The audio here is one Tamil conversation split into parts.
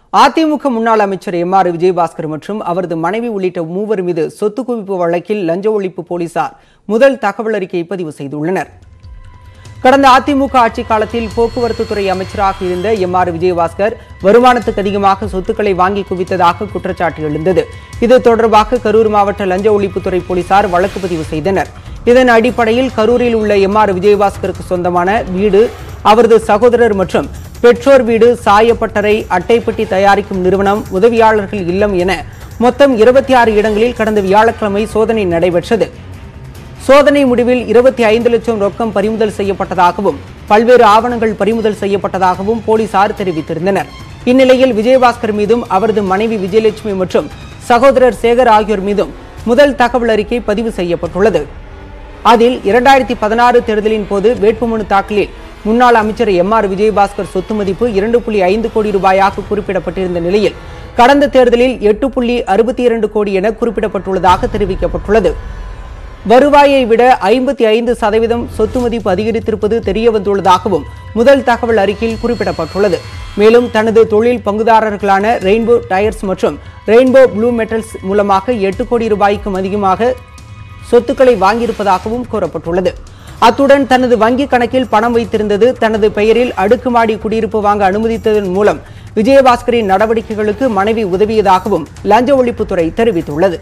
அதிமுக முன்னாள் அமைச்சர் எம் ஆர் விஜயபாஸ்கர் மற்றும் அவரது மனைவி உள்ளிட்ட மூவர் மீது சொத்து குவிப்பு வழக்கில் லஞ்ச ஒழிப்பு போலீசார் முதல் தகவல் அறிக்கை பதிவு செய்துள்ளனர் கடந்த அதிமுக ஆட்சி காலத்தில் போக்குவரத்து துறை அமைச்சராக இருந்த எம் ஆர் விஜயபாஸ்கர் வருமானத்துக்கு அதிகமாக சொத்துக்களை வாங்கி குவித்ததாக குற்றச்சாட்டு எழுந்தது இது தொடர்பாக கரூர் மாவட்ட லஞ்ச ஒழிப்புத்துறை போலீசார் வழக்கு பதிவு செய்தனர் இதன் அடிப்படையில் கரூரில் உள்ள எம் ஆர் விஜயபாஸ்கருக்கு சொந்தமான வீடு அவரது சகோதரர் மற்றும் பெற்றோர் வீடு சாயப்பட்டறை அட்டைப்பெட்டி தயாரிக்கும் நிறுவனம் உதவியாளர்கள் இல்லம் என மொத்தம் இருபத்தி ஆறு இடங்களில் கடந்த வியாழக்கிழமை சோதனை நடைபெற்றது சோதனை முடிவில் இருபத்தி ஐந்து லட்சம் ரொக்கம் பறிமுதல் செய்யப்பட்டதாகவும் பல்வேறு ஆவணங்கள் பறிமுதல் செய்யப்பட்டதாகவும் போலீசார் தெரிவித்திருந்தனர் இந்நிலையில் விஜயபாஸ்கர் மீதும் அவரது மனைவி விஜயலட்சுமி மற்றும் சகோதரர் சேகர் ஆகியோர் மீதும் முதல் தகவல் அறிக்கை பதிவு செய்யப்பட்டுள்ளது அதில் இரண்டாயிரத்தி பதினாறு தேர்தலின் போது வேட்புமனு தாக்கலில் முன்னாள் அமைச்சர் எம் ஆர் விஜயபாஸ்கர் சொத்து மதிப்பு இரண்டு புள்ளி ஐந்து கோடி ரூபாயாக குறிப்பிடப்பட்டிருந்த நிலையில் கடந்த தேர்தலில் எட்டு புள்ளி அறுபத்தி இரண்டு கோடி என குறிப்பிடப்பட்டுள்ளதாக தெரிவிக்கப்பட்டுள்ளது வருவாயை விட ஐம்பத்தி ஐந்து சதவீதம் சொத்து மதிப்பு அதிகரித்திருப்பது தெரியவந்துள்ளதாகவும் முதல் தகவல் அறிக்கையில் குறிப்பிடப்பட்டுள்ளது மேலும் தனது தொழில் பங்குதாரர்களான ரெயின்போ டயர்ஸ் மற்றும் ரெயின்போ ப்ளூ மெட்டல்ஸ் மூலமாக எட்டு கோடி ரூபாய்க்கும் அதிகமாக சொத்துக்களை வாங்கியிருப்பதாகவும் கூறப்பட்டுள்ளது அத்துடன் தனது வங்கிக் கணக்கில் பணம் வைத்திருந்தது தனது பெயரில் அடுக்குமாடி குடியிருப்பு வாங்க அனுமதித்ததன் மூலம் விஜயபாஸ்கரின் நடவடிக்கைகளுக்கு மனைவி உதவியதாகவும் லஞ்ச ஒழிப்புத்துறை தெரிவித்துள்ளது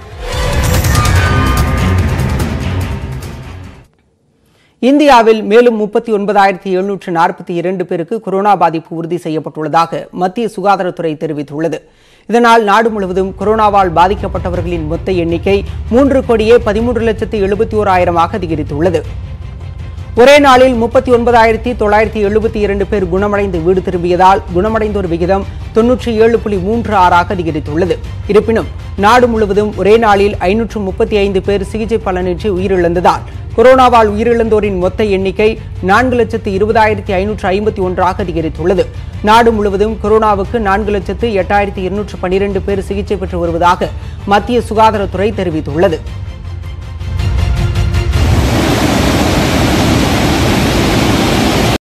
இந்தியாவில் மேலும் முப்பத்தி ஒன்பதாயிரத்தி எழுநூற்று நாற்பத்தி இரண்டு பேருக்கு கொரோனா பாதிப்பு உறுதி செய்யப்பட்டுள்ளதாக மத்திய சுகாதாரத்துறை தெரிவித்துள்ளது இதனால் நாடு முழுவதும் கொரோனாவால் பாதிக்கப்பட்டவர்களின் மொத்த எண்ணிக்கை மூன்று கோடியே பதிமூன்று லட்சத்து எழுபத்தி ஓராயிரமாக அதிகரித்துள்ளது ஒரே நாளில் முப்பத்தி ஒன்பதாயிரத்தி தொள்ளாயிரத்தி எழுபத்தி இரண்டு பேர் குணமடைந்து வீடு திரும்பியதால் குணமடைந்தோர் விகிதம் தொன்னூற்றி ஏழு புள்ளி மூன்று ஆறாக அதிகரித்துள்ளது இருப்பினும் நாடு முழுவதும் ஒரே நாளில் ஐநூற்று முப்பத்தி ஐந்து பேர் சிகிச்சை பலனின்றி உயிரிழந்ததால் கொரோனாவால் உயிரிழந்தோரின் மொத்த எண்ணிக்கை நான்கு லட்சத்து இருபதாயிரத்தி ஐநூற்று ஐம்பத்தி ஒன்றாக அதிகரித்துள்ளது நாடு முழுவதும் கொரோனாவுக்கு நான்கு லட்சத்து எட்டாயிரத்தி இருநூற்று பனிரெண்டு பேர் சிகிச்சை பெற்று வருவதாக மத்திய சுகாதாரத்துறை தெரிவித்துள்ளது